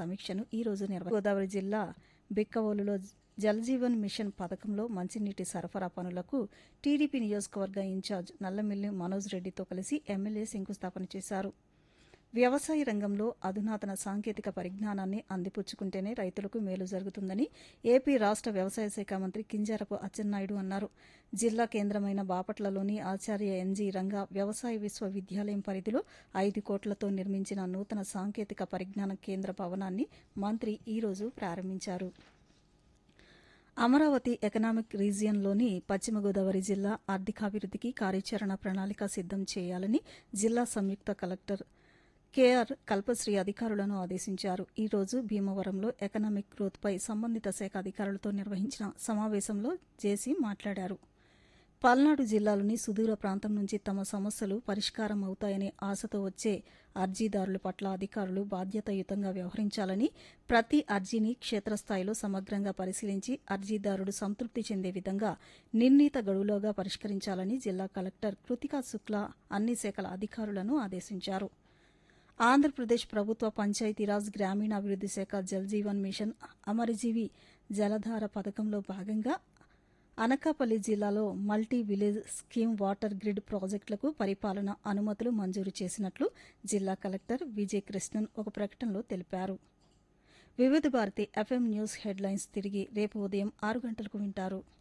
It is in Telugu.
సమీక్షను ఈ రోజు నిర్వహించారు గోదావరి జిల్లా బిక్కవోలులో జలజీవన్ మిషన్ పథకంలో మంచినీటి సరఫరా పనులకు టీడీపీ నియోజకవర్గ ఇన్ఛార్జ్ నల్లమిల్లి మనోజ్ రెడ్డితో కలిసి ఎమ్మెల్యే శంకుస్థాపన చేశారు వ్యవసాయ రంగంలో అధునాతన సాంకేతిక పరిజ్ఞానాన్ని అందిపుచ్చుకుంటేనే రైతులకు మేలు జరుగుతుందని ఏపీ రాష్ట వ్యవసాయ శాఖ మంత్రి కింజారపు అచ్చెన్నాయుడు అన్నారు జిల్లా కేంద్రమైన బాపట్లలోని ఆచార్య ఎన్జీ రంగా వ్యవసాయ విశ్వవిద్యాలయం పరిధిలో ఐదు కోట్లతో నిర్మించిన నూతన సాంకేతిక పరిజ్ఞాన కేంద్ర భవనాన్ని మంత్రి ఈ రోజు ప్రారంభించారు అమరావతి ఎకనామిక్ రీజియన్లోని పశ్చిమ గోదావరి జిల్లా ఆర్థికాభివృద్ధికి కార్యాచరణ ప్రణాళిక సిద్దం చేయాలని జిల్లా సంయుక్త కలెక్టర్ కేఆర్ కల్పశ్రీ అధికారులను ఆదేశించారు ఈ రోజు భీమవరంలో ఎకనామిక్ గ్రోత్పై సంబంధిత శాఖ అధికారులతో నిర్వహించిన సమావేశంలో జేసీ మాట్లాడారు పల్నాడు జిల్లాలోని సుదూర ప్రాంతం నుంచి తమ సమస్యలు పరిష్కారం అవుతాయనే ఆశతో వచ్చే అర్జీదారుల పట్ల అధికారులు బాధ్యతాయుతంగా వ్యవహరించాలని ప్రతి అర్జీని క్షేత్రస్థాయిలో సమగ్రంగా పరిశీలించి అర్జీదారుడు సంతృప్తి చెందే విధంగా నిర్ణీత గడువులోగా పరిష్కరించాలని జిల్లా కలెక్టర్ కృతికా శుక్లా అన్ని శాఖల అధికారులను ఆదేశించారు ఆంధ్రప్రదేశ్ ప్రభుత్వ పంచాయతీరాజ్ గ్రామీణాభివృద్ది శాఖ జల్ జీవన్ మిషన్ అమరజీవి జలధార పథకంలో భాగంగా అనకాపల్లి జిల్లాలో multi village scheme water grid ప్రాజెక్టులకు పరిపాలన అనుమతులు మంజూరు చేసినట్లు జిల్లా కలెక్టర్ విజయ్ కృష్ణన్ ఒక ప్రకటనలో తెలిపారు వివిధ భారతి ఎఫ్ఎం న్యూస్ హెడ్లైన్స్ తిరిగి రేపు ఉదయం ఆరు గంటలకు వింటారు